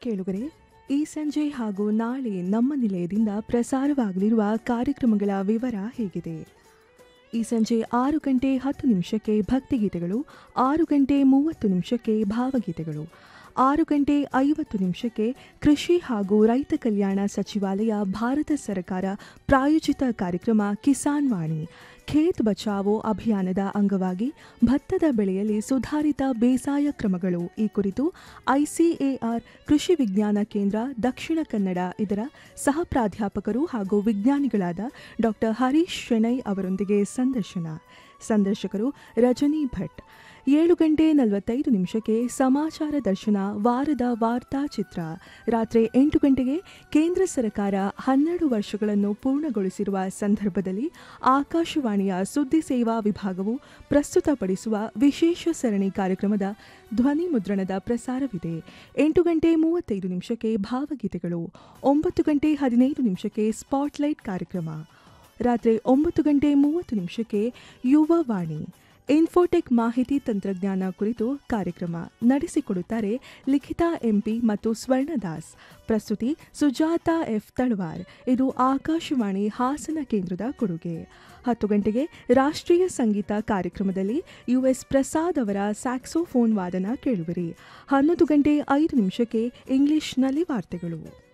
ಕೇಳುಗರೆ ಈ ಸಂಜೆ ಹಾಗೂ ನಾಳೆ ನಮ್ಮ ನಿಲಯದಿಂದ ಪ್ರಸಾರವಾಗಲಿರುವ ಕಾರ್ಯಕ್ರಮಗಳ ವಿವರ ಹೇಗಿದೆ ಈ ಸಂಜೆ ಆರು ಗಂಟೆ ಹತ್ತು ನಿಮಿಷಕ್ಕೆ ಭಕ್ತಿಗೀತೆಗಳು ಆರು ಗಂಟೆ ಮೂವತ್ತು ನಿಮಿಷಕ್ಕೆ ಭಾವಗೀತೆಗಳು ಆರು ಗಂಟೆ ಐವತ್ತು ನಿಮಿಷಕ್ಕೆ ಕೃಷಿ ಹಾಗೂ ರೈತ ಕಲ್ಯಾಣ ಸಚಿವಾಲಯ ಭಾರತ ಸರ್ಕಾರ ಪ್ರಾಯೋಜಿತ ಕಾರ್ಯಕ್ರಮ ಕಿಸಾನ್ ವಾಣಿ ಖೇತ್ ಬಚಾವೋ ಅಭಿಯಾನದ ಅಂಗವಾಗಿ ಭತ್ತದ ಬೆಳೆಯಲ್ಲಿ ಸುಧಾರಿತ ಬೇಸಾಯ ಕ್ರಮಗಳು ಈ ಕುರಿತು ಐಸಿಎಆರ್ ಕೃಷಿ ವಿಜ್ಞಾನ ಕೇಂದ್ರ ದಕ್ಷಿಣ ಕನ್ನಡ ಇದರ ಸಹ ಪ್ರಾಧ್ಯಾಪಕರು ಹಾಗೂ ವಿಜ್ಞಾನಿಗಳಾದ ಡಾಕ್ಟರ್ ಹರೀಶ್ ಶೆಣೈ ಅವರೊಂದಿಗೆ ಸಂದರ್ಶನ ಸಂದರ್ಶಕರು ರಜನಿ ಭಟ್ ಏಳು ಗಂಟೆ ನಲವತ್ತೈದು ನಿಮಿಷಕ್ಕೆ ಸಮಾಚಾರ ದರ್ಶನ ವಾರದ ವಾರ್ತಾ ಚಿತ್ರ ರಾತ್ರಿ ಎಂಟು ಗಂಟೆಗೆ ಕೇಂದ್ರ ಸರ್ಕಾರ ಹನ್ನೆರಡು ವರ್ಷಗಳನ್ನು ಪೂರ್ಣಗೊಳಿಸಿರುವ ಸಂದರ್ಭದಲ್ಲಿ ಆಕಾಶವಾಣಿಯ ಸುದ್ದಿ ಸೇವಾ ವಿಭಾಗವು ಪ್ರಸ್ತುತಪಡಿಸುವ ವಿಶೇಷ ಸರಣಿ ಕಾರ್ಯಕ್ರಮದ ಧ್ವನಿ ಮುದ್ರಣದ ಪ್ರಸಾರವಿದೆ ಎಂಟು ಗಂಟೆ ಮೂವತ್ತೈದು ನಿಮಿಷಕ್ಕೆ ಭಾವಗೀತೆಗಳು ಒಂಬತ್ತು ಗಂಟೆ ಹದಿನೈದು ನಿಮಿಷಕ್ಕೆ ಸ್ಪಾಟ್ಲೈಟ್ ಕಾರ್ಯಕ್ರಮ ರಾತ್ರಿ ಒಂಬತ್ತು ಗಂಟೆ ಮೂವತ್ತು ನಿಮಿಷಕ್ಕೆ ಯುವ ವಾಣಿ ಇನ್ಫೋಟೆಕ್ ಮಾಹಿತಿ ತಂತ್ರಜ್ಞಾನ ಕುರಿತು ಕಾರ್ಯಕ್ರಮ ನಡೆಸಿಕೊಡುತ್ತಾರೆ ಲಿಖಿತಾ ಎಂಪಿ ಮತ್ತು ಸ್ವರ್ಣದಾಸ್ ಪ್ರಸ್ತುತಿ ಸುಜಾತ ಎಫ್ ತಳವಾರ್ ಇದು ಆಕಾಶವಾಣಿ ಹಾಸನ ಕೇಂದ್ರದ ಕೊಡುಗೆ ಹತ್ತು ಗಂಟೆಗೆ ರಾಷ್ಟ್ರೀಯ ಸಂಗೀತ ಕಾರ್ಯಕ್ರಮದಲ್ಲಿ ಯುಎಸ್ ಪ್ರಸಾದ್ ಅವರ ಸ್ಯಾಕ್ಸೋಫೋನ್ ವಾದನ ಕೇಳುವಿರಿ ಹನ್ನೊಂದು ಗಂಟೆ ಐದು ನಿಮಿಷಕ್ಕೆ ಇಂಗ್ಲಿಷ್ನಲ್ಲಿ ವಾರ್ತೆಗಳು